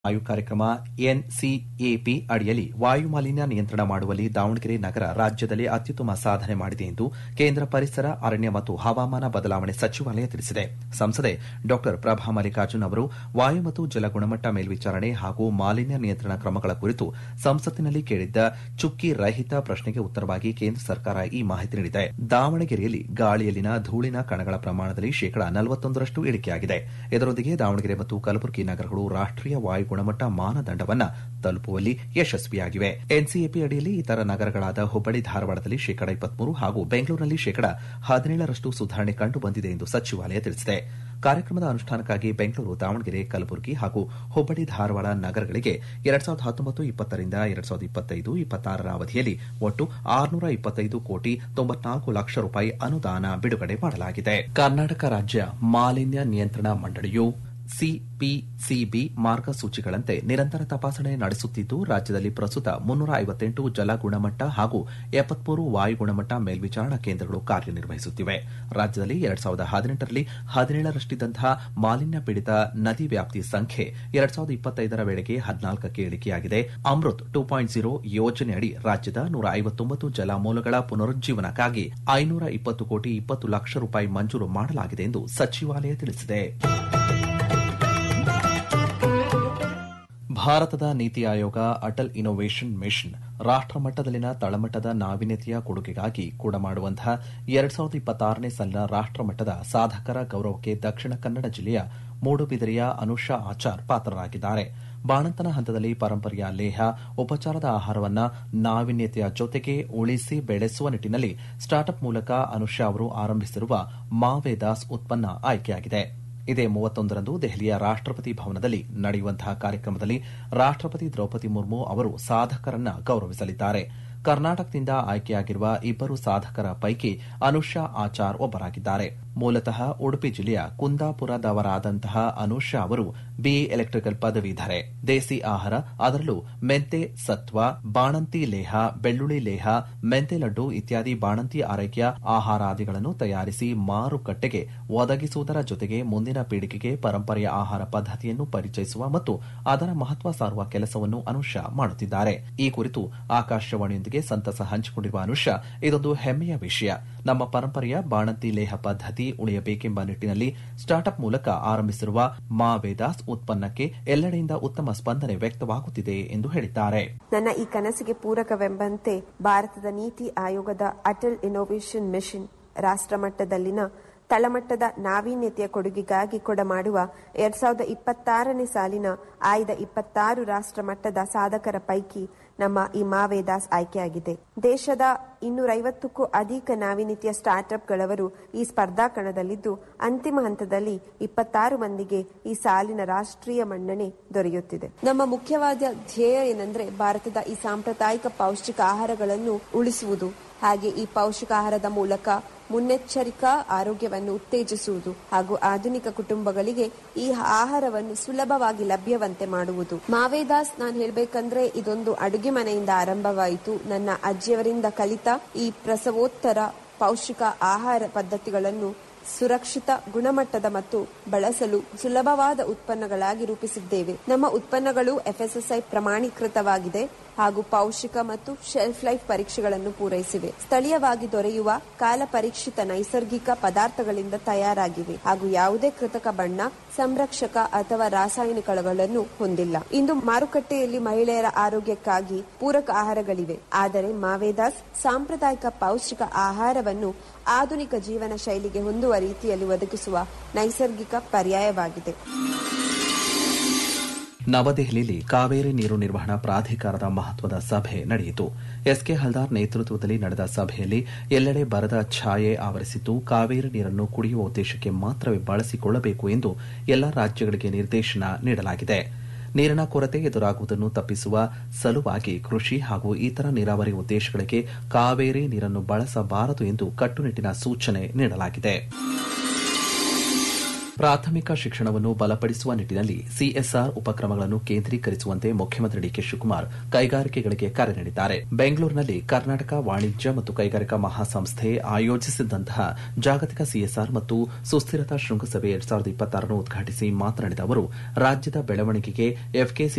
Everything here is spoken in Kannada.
ವಾಯು ಕಾರ್ಯಕ್ರಮ ಎನ್ಸಿಎಪಿ ಅಡಿಯಲ್ಲಿ ವಾಯು ಮಾಲಿನ್ಯ ನಿಯಂತ್ರಣ ಮಾಡುವಲ್ಲಿ ದಾವಣಗೆರೆ ನಗರ ರಾಜ್ಯದಲ್ಲೇ ಅತ್ಯುತ್ತಮ ಸಾಧನೆ ಮಾಡಿದೆ ಎಂದು ಕೇಂದ್ರ ಪರಿಸರ ಅರಣ್ಯ ಮತ್ತು ಹವಾಮಾನ ಬದಲಾವಣೆ ಸಚಿವಾಲಯ ತಿಳಿಸಿದೆ ಸಂಸದೆ ಡಾ ಪ್ರಭಾ ಮಲ್ಲಿಕಾರ್ಜುನ್ ಅವರು ವಾಯು ಮತ್ತು ಜಲ ಗುಣಮಟ್ಟ ಮೇಲ್ವಿಚಾರಣೆ ಹಾಗೂ ಮಾಲಿನ್ಯ ನಿಯಂತ್ರಣ ಕ್ರಮಗಳ ಕುರಿತು ಸಂಸತ್ತಿನಲ್ಲಿ ಕೇಳಿದ್ದ ಚುಕ್ಕಿ ರಹಿತ ಪ್ರಶ್ನೆಗೆ ಉತ್ತರವಾಗಿ ಕೇಂದ್ರ ಸರ್ಕಾರ ಈ ಮಾಹಿತಿ ನೀಡಿದೆ ದಾವಣಗೆರೆಯಲ್ಲಿ ಗಾಳಿಯಲ್ಲಿನ ಧೂಳಿನ ಕಣಗಳ ಪ್ರಮಾಣದಲ್ಲಿ ಶೇಕಡಾ ನಲವತ್ತೊಂದರಷ್ಟು ಇಳಿಕೆಯಾಗಿದೆ ಇದರೊಂದಿಗೆ ದಾವಣಗೆರೆ ಮತ್ತು ಕಲಬುರಗಿ ನಗರಗಳು ರಾಷ್ಟೀಯ ವಾಯು ಗುಣಮಟ್ಟ ಮಾನದಂಡವನ್ನು ತಲುಪುವಲ್ಲಿ ಯಶಸ್ವಿಯಾಗಿವೆ ಎನ್ಸಿಎಪಿ ಅಡಿಯಲ್ಲಿ ಇತರ ನಗರಗಳಾದ ಹುಬ್ಬಳ್ಳಿ ಧಾರವಾಡದಲ್ಲಿ ಶೇಕಡಾ ಇಪ್ಪತ್ಮೂರು ಹಾಗೂ ಬೆಂಗಳೂರಿನಲ್ಲಿ ಶೇಕಡಾ ಹದಿನೇಳರಷ್ಟು ಸುಧಾರಣೆ ಕಂಡುಬಂದಿದೆ ಎಂದು ಸಚಿವಾಲಯ ತಿಳಿಸಿದೆ ಕಾರ್ಯಕ್ರಮದ ಅನುಷ್ಠಾನಕ್ಕಾಗಿ ಬೆಂಗಳೂರು ದಾವಣಗೆರೆ ಕಲಬುರಗಿ ಹಾಗೂ ಹುಬ್ಬಳ್ಳಿ ಧಾರವಾಡ ನಗರಗಳಿಗೆ ಎರಡ್ ಸಾವಿರದ ಹತ್ತೊಂಬತ್ತು ಇಪ್ಪತ್ತರಿಂದ ಎರಡ್ ಸಾವಿರದ ಇಪ್ಪತ್ತೈದು ಇಪ್ಪತ್ತಾರರ ಅವಧಿಯಲ್ಲಿ ಒಟ್ಟು ಆರುನೂರ ಇಪ್ಪತ್ತೈದು ಕೋಟಿ ತೊಂಬತ್ನಾಲ್ಕು ಲಕ್ಷ ರೂಪಾಯಿ ಅನುದಾನ ಬಿಡುಗಡೆ ಮಾಡಲಾಗಿದೆ ಕರ್ನಾಟಕ ರಾಜ್ಯ ಮಾಲಿನ್ಯ ನಿಯಂತ್ರಣ ಮಂಡಳಿಯು ಸಿಪಿಸಿಬಿ ಮಾರ್ಗಸೂಚಿಗಳಂತೆ ನಿರಂತರ ತಪಾಸಣೆ ನಡೆಸುತ್ತಿದ್ದು ರಾಜ್ಯದಲ್ಲಿ ಪ್ರಸ್ತುತ ಮುನ್ನೂರ ಐವತ್ತೆಂಟು ಜಲ ಗುಣಮಟ್ಟ ಹಾಗೂ ಎಪ್ಪತ್ಮೂರು ವಾಯು ಗುಣಮಟ್ಟ ಮೇಲ್ವಿಚಾರಣಾ ಕೇಂದ್ರಗಳು ಕಾರ್ಯನಿರ್ವಹಿಸುತ್ತಿವೆ ರಾಜ್ಯದಲ್ಲಿ ಎರಡ್ ಸಾವಿರದ ಹದಿನೆಂಟರಲ್ಲಿ ಹದಿನೇಳರಷ್ಟಿದ್ದಂತಹ ಮಾಲಿನ್ಯ ಪೀಡಿತ ನದಿ ವ್ಯಾಪ್ತಿ ಸಂಖ್ಯೆ ಎರಡ್ ಸಾವಿರದ ಇಪ್ಪತ್ತೈದರ ವೇಳೆಗೆ ಹದಿನಾಲ್ಕಕ್ಕೆ ಇಳಿಕೆಯಾಗಿದೆ ಅಮೃತ್ ಟೂ ಪಾಯಿಂಟ್ ಜೀರೋ ಯೋಜನೆಯಡಿ ರಾಜ್ಯದ ನೂರ ಐವತ್ತೊಂಬತ್ತು ಜಲಮೂಲಗಳ ಪುನರುಜ್ಜೀವನಕ್ಕಾಗಿ ಐನೂರ ಇಪ್ಪತ್ತು ಕೋಟಿ ಇಪ್ಪತ್ತು ಲಕ್ಷ ರೂಪಾಯಿ ಮಂಜೂರು ಮಾಡಲಾಗಿದೆ ಎಂದು ಸಚಿವಾಲಯ ತಿಳಿಸಿದೆ ಭಾರತದ ನೀತಿ ಆಯೋಗ ಅಟಲ್ ಇನ್ನೋವೇಷನ್ ಮಿಷನ್ ರಾಷ್ಟಮಟ್ಟದಲ್ಲಿನ ತಳಮಟ್ಟದ ನಾವೀನ್ಯತೆಯ ಕೊಡುಗೆಗಾಗಿ ಕೂಡ ಮಾಡುವಂತಹ ಎರಡ್ ಸಾವಿರದ ಇಪ್ಪತ್ತಾರನೇ ಸಾಲಿನ ರಾಷ್ಟಮಟ್ಟದ ಸಾಧಕರ ಗೌರವಕ್ಕೆ ದಕ್ಷಿಣ ಕನ್ನಡ ಜಿಲ್ಲೆಯ ಮೂಡುಬಿದಿರೆಯ ಅನುಷಾ ಆಚಾರ್ ಪಾತ್ರರಾಗಿದ್ದಾರೆ ಬಾಣಂತನ ಹಂತದಲ್ಲಿ ಪರಂಪರೆಯ ಲೇಹ ಉಪಚಾರದ ಆಹಾರವನ್ನ ನಾವೀನ್ಯತೆಯ ಜೊತೆಗೆ ಉಳಿಸಿ ಬೆಳೆಸುವ ನಿಟ್ಟಿನಲ್ಲಿ ಸ್ಟಾರ್ಟ್ಅಪ್ ಮೂಲಕ ಅನುಷಾ ಅವರು ಆರಂಭಿಸಿರುವ ಮಾವೇದಾಸ್ ಉತ್ಪನ್ನ ಆಯ್ಕೆಯಾಗಿದೆ ಇದೇ ಮೂವತ್ತೊಂದರಂದು ದೆಹಲಿಯ ರಾಷ್ಟಪತಿ ಭವನದಲ್ಲಿ ನಡೆಯುವಂತಹ ಕಾರ್ಯಕ್ರಮದಲ್ಲಿ ರಾಷ್ಟಪತಿ ದ್ರೌಪದಿ ಮುರ್ಮು ಅವರು ಸಾಧಕರನ್ನ ಗೌರವಿಸಲಿದ್ದಾರೆ ಕರ್ನಾಟಕದಿಂದ ಆಯ್ಕೆಯಾಗಿರುವ ಇಬ್ಬರು ಸಾಧಕರ ಪೈಕಿ ಅನುಷಾ ಆಚಾರ್ ಒಬ್ಬರಾಗಿದ್ದಾರೆ ಮೂಲತಃ ಉಡುಪಿ ಜಿಲ್ಲೆಯ ಕುಂದಾಪುರದವರಾದಂತಹ ಅನುಷಾ ಅವರು ಬಿಇ ಎಲೆಕ್ಟ್ರಿಕಲ್ ಪದವೀಧರೆ ದೇಸಿ ಆಹಾರ ಅದರಲ್ಲೂ ಮೆಂತೆ ಸತ್ವ ಬಾಣಂತಿ ಲೇಹ ಬೆಳ್ಳುಳ್ಳಿ ಲೇಹ ಮೆಂತೆ ಲಡ್ಡು ಇತ್ಯಾದಿ ಬಾಣಂತಿ ಆರೈಕೆಯ ಆಹಾರಾದಿಗಳನ್ನು ತಯಾರಿಸಿ ಮಾರುಕಟ್ಟೆಗೆ ಒದಗಿಸುವುದರ ಜೊತೆಗೆ ಮುಂದಿನ ಪೀಳಿಗೆಗೆ ಪರಂಪರೆಯ ಆಹಾರ ಪದ್ಧತಿಯನ್ನು ಪರಿಚಯಿಸುವ ಮತ್ತು ಅದರ ಮಹತ್ವ ಸಾರುವ ಕೆಲಸವನ್ನು ಅನುಷಾ ಮಾಡುತ್ತಿದ್ದಾರೆ ಈ ಕುರಿತು ಆಕಾಶವಾಣಿಯೊಂದಿಗೆ ಸಂತಸ ಹಂಚಿಕೊಂಡಿರುವ ಅನುಷಾ ಇದೊಂದು ಹೆಮ್ಮೆಯ ವಿಷಯ ನಮ್ಮ ಪರಂಪರೆಯ ಬಾಣಂತಿ ಲೇಹ ಪದ್ಧತಿ ಉಳಿಯಬೇಕೆಂಬ ನಿಟ್ಟಿನಲ್ಲಿ ಸ್ಟಾರ್ಟ್ಅಪ್ ಮೂಲಕ ಆರಂಭಿಸಿರುವ ಮಾ ವೇದಾಸ್ ಉತ್ಪನ್ನಕ್ಕೆ ಎಲ್ಲೆಡೆಯಿಂದ ಉತ್ತಮ ಸ್ಪಂದನೆ ವ್ಯಕ್ತವಾಗುತ್ತಿದೆ ಎಂದು ಹೇಳಿದ್ದಾರೆ ನನ್ನ ಈ ಕನಸಿಗೆ ಪೂರಕವೆಂಬಂತೆ ಭಾರತದ ನೀತಿ ಆಯೋಗದ ಅಟಲ್ ಇನ್ನೋವೇಷನ್ ಮಿಷನ್ ರಾಷ್ಟ್ರಮಟ್ಟದಲ್ಲಿನ ತಳಮಟ್ಟದ ನಾವೀನ್ಯತೆಯ ಕೊಡುಗೆಗಾಗಿ ಕೊಡಮಾಡುವ ಎರಡ್ ಸಾವಿರದ ಇಪ್ಪತ್ತಾರನೇ ಸಾಲಿನ ಆಯ್ದ ಇಪ್ಪತ್ತಾರು ರಾಷ್ಟ್ರಮಟ್ಟದ ಸಾಧಕರ ಪೈಕಿ ನಮ್ಮ ಈ ಮಾವೇದಾಸ್ ಆಯ್ಕೆಯಾಗಿದೆ ದೇಶದ ಇನ್ನೂರೈವತ್ತಕ್ಕೂ ಅಧಿಕ ನಾವೀನ್ಯತೆಯ ಸ್ಟಾರ್ಟ್ಅಪ್ಗಳವರು ಈ ಸ್ಪರ್ಧಾ ಕಣದಲ್ಲಿದ್ದು ಅಂತಿಮ ಹಂತದಲ್ಲಿ ಇಪ್ಪತ್ತಾರು ಮಂದಿಗೆ ಈ ಸಾಲಿನ ರಾಷ್ಟ್ರೀಯ ಮನ್ನಣೆ ದೊರೆಯುತ್ತಿದೆ ನಮ್ಮ ಮುಖ್ಯವಾದ ಧ್ಯೇಯ ಏನಂದ್ರೆ ಭಾರತದ ಈ ಸಾಂಪ್ರದಾಯಿಕ ಪೌಷ್ಟಿಕ ಆಹಾರಗಳನ್ನು ಉಳಿಸುವುದು ಹಾಗೆ ಈ ಪೌಷ್ಟಿಕಾಹಾರದ ಮೂಲಕ ಮುನ್ನೆಚ್ಚರಿಕಾ ಆರೋಗ್ಯವನ್ನು ಉತ್ತೇಜಿಸುವುದು ಹಾಗೂ ಆಧುನಿಕ ಕುಟುಂಬಗಳಿಗೆ ಈ ಆಹಾರವನ್ನು ಸುಲಭವಾಗಿ ಲಭ್ಯವಂತೆ ಮಾಡುವುದು ಮಾವೇದಾಸ್ ನಾನು ಹೇಳ್ಬೇಕಂದ್ರೆ ಇದೊಂದು ಅಡುಗೆ ಮನೆಯಿಂದ ಆರಂಭವಾಯಿತು ನನ್ನ ಅಜ್ಜಿಯವರಿಂದ ಕಲಿತ ಈ ಪ್ರಸವೋತ್ತರ ಪೌಷ್ಟಿಕ ಆಹಾರ ಪದ್ಧತಿಗಳನ್ನು ಸುರಕ್ಷಿತ ಗುಣಮಟ್ಟದ ಮತ್ತು ಬಳಸಲು ಸುಲಭವಾದ ಉತ್ಪನ್ನಗಳಾಗಿ ರೂಪಿಸಿದ್ದೇವೆ ನಮ್ಮ ಉತ್ಪನ್ನಗಳು ಎಫ್ಎಸ್ಎಸ್ಐ ಪ್ರಮಾಣೀಕೃತವಾಗಿದೆ ಹಾಗೂ ಪೌಷ್ಟಿಕ ಮತ್ತು ಶೆಲ್ಫ್ ಲೈಫ್ ಪರೀಕ್ಷೆಗಳನ್ನು ಪೂರೈಸಿವೆ ಸ್ಥಳೀಯವಾಗಿ ದೊರೆಯುವ ಕಾಲ ಪರೀಕ್ಷಿತ ನೈಸರ್ಗಿಕ ಪದಾರ್ಥಗಳಿಂದ ತಯಾರಾಗಿವೆ ಹಾಗೂ ಯಾವುದೇ ಕೃತಕ ಬಣ್ಣ ಸಂರಕ್ಷಕ ಅಥವಾ ರಾಸಾಯನಿಕಗಳನ್ನು ಹೊಂದಿಲ್ಲ ಇಂದು ಮಾರುಕಟ್ಟೆಯಲ್ಲಿ ಮಹಿಳೆಯರ ಆರೋಗ್ಯಕ್ಕಾಗಿ ಪೂರಕ ಆಹಾರಗಳಿವೆ ಆದರೆ ಮಾವೇದಾಸ್ ಸಾಂಪ್ರದಾಯಿಕ ಪೌಷ್ಟಿಕ ಆಹಾರವನ್ನು ಆಧುನಿಕ ಜೀವನ ಶೈಲಿಗೆ ಹೊಂದುವ ರೀತಿಯಲ್ಲಿ ಒದಗಿಸುವ ನೈಸರ್ಗಿಕ ಪರ್ಯಾಯವಾಗಿದೆ ನವದೆಹಲಿಯಲ್ಲಿ ಕಾವೇರಿ ನೀರು ನಿರ್ವಹಣಾ ಪ್ರಾಧಿಕಾರದ ಮಹತ್ವದ ಸಭೆ ನಡೆಯಿತು ಎಸ್ಕೆ ಹಲ್ದಾರ್ ನೇತೃತ್ವದಲ್ಲಿ ನಡೆದ ಸಭೆಯಲ್ಲಿ ಎಲ್ಲೆಡೆ ಬರದ ಛಾಯೆ ಆವರಿಸಿದ್ದು ಕಾವೇರಿ ನೀರನ್ನು ಕುಡಿಯುವ ಉದ್ದೇಶಕ್ಕೆ ಮಾತ್ರವೇ ಬಳಸಿಕೊಳ್ಳಬೇಕು ಎಂದು ಎಲ್ಲಾ ರಾಜ್ಯಗಳಿಗೆ ನಿರ್ದೇಶನ ನೀಡಲಾಗಿದೆ ನೀರಿನ ಕೊರತೆ ಎದುರಾಗುವುದನ್ನು ತಪ್ಪಿಸುವ ಸಲುವಾಗಿ ಕೃಷಿ ಹಾಗೂ ಇತರ ನೀರಾವರಿ ಉದ್ದೇಶಗಳಿಗೆ ಕಾವೇರಿ ನೀರನ್ನು ಬಳಸಬಾರದು ಎಂದು ಕಟ್ಟುನಿಟ್ಟಿನ ಸೂಚನೆ ನೀಡಲಾಗಿದೆ ಪ್ರಾಥಮಿಕ ಶಿಕ್ಷಣವನ್ನು ಬಲಪಡಿಸುವ ನಿಟ್ಟಿನಲ್ಲಿ ಸಿಎಸ್ಆರ್ ಉಪಕ್ರಮಗಳನ್ನು ಕೇಂದ್ರೀಕರಿಸುವಂತೆ ಮುಖ್ಯಮಂತ್ರಿ ಡಿಕೆ ಶಿವಕುಮಾರ್ ಕೈಗಾರಿಕೆಗಳಿಗೆ ಕರೆ ನೀಡಿದ್ದಾರೆ ಬೆಂಗಳೂರಿನಲ್ಲಿ ಕರ್ನಾಟಕ ವಾಣಿಜ್ಯ ಮತ್ತು ಕೈಗಾರಿಕಾ ಮಹಾಸಂಸ್ಥೆ ಆಯೋಜಿಸಿದ್ದಂತಹ ಜಾಗತಿಕ ಸಿಎಸ್ಆರ್ ಮತ್ತು ಸುಸ್ಥಿರತಾ ಶೃಂಗಸಭೆ ಎರಡ್ ಸಾವಿರದ ಇಪ್ಪತ್ತಾರನ್ನು ಉದ್ಘಾಟಿಸಿ ಮಾತನಾಡಿದ ಅವರು ರಾಜ್ಯದ ಬೆಳವಣಿಗೆಗೆ ಎಫ್ಕೆಸಿ